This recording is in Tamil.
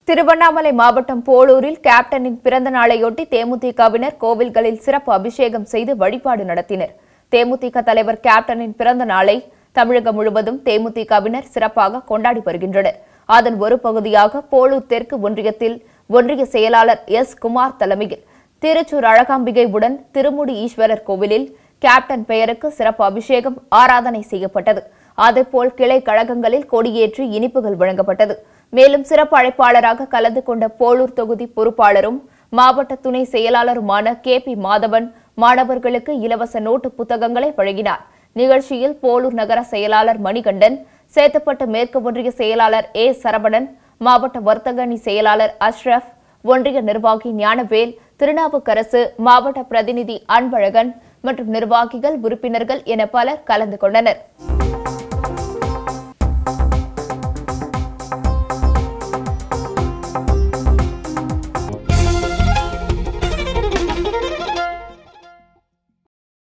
திருவண்ணாமலை மாவட்டம் போளூரில் கேப்டனின் பிறந்த நாளையொட்டி தேமுதிகவினர் கோவில்களில் சிறப்பு அபிஷேகம் செய்து வழிபாடு நடத்தினர் தேமுதிக தலைவர் கேப்டனின் பிறந்த நாளை தமிழகம் முழுவதும் தேமுதிகவினர் சிறப்பாக கொண்டாடி வருகின்றனர் அதன் ஒரு பகுதியாக போளூர் தெற்கு ஒன்றியத்தில் ஒன்றிய செயலாளர் எஸ் குமார் தலைமையில் திருச்சூர் அழகாம்பிகை உடன் திருமுடி ஈஸ்வரர் கோவிலில் கேப்டன் பெயருக்கு சிறப்பு அபிஷேகம் ஆராதனை செய்யப்பட்டது அதேபோல் கிளை கழகங்களில் கொடியேற்றி இனிப்புகள் வழங்கப்பட்டது மேலும் சிறப்பு அழைப்பாளராக கலந்து கொண்ட போளூர் தொகுதி பொறுப்பாளரும் மாவட்ட துணை செயலாளருமான கே பி மாதவன் மாணவர்களுக்கு இலவச நோட்டு புத்தகங்களை வழங்கினார் நிகழ்ச்சியில் போளூர் நகர செயலாளர் மணிகண்டன் சேத்துப்பட்டு மேற்கு ஒன்றிய செயலாளர் ஏ சரவணன் மாவட்ட வர்த்தக அணி செயலாளர் அஷ்ரப் ஒன்றிய நிர்வாகி ஞானவேல் திருநாவுக்கரசு மாவட்ட பிரதிநிதி அன்பழகன் மற்றும் நிர்வாகிகள் உறுப்பினர்கள் என பலர் கலந்து கொண்டனர்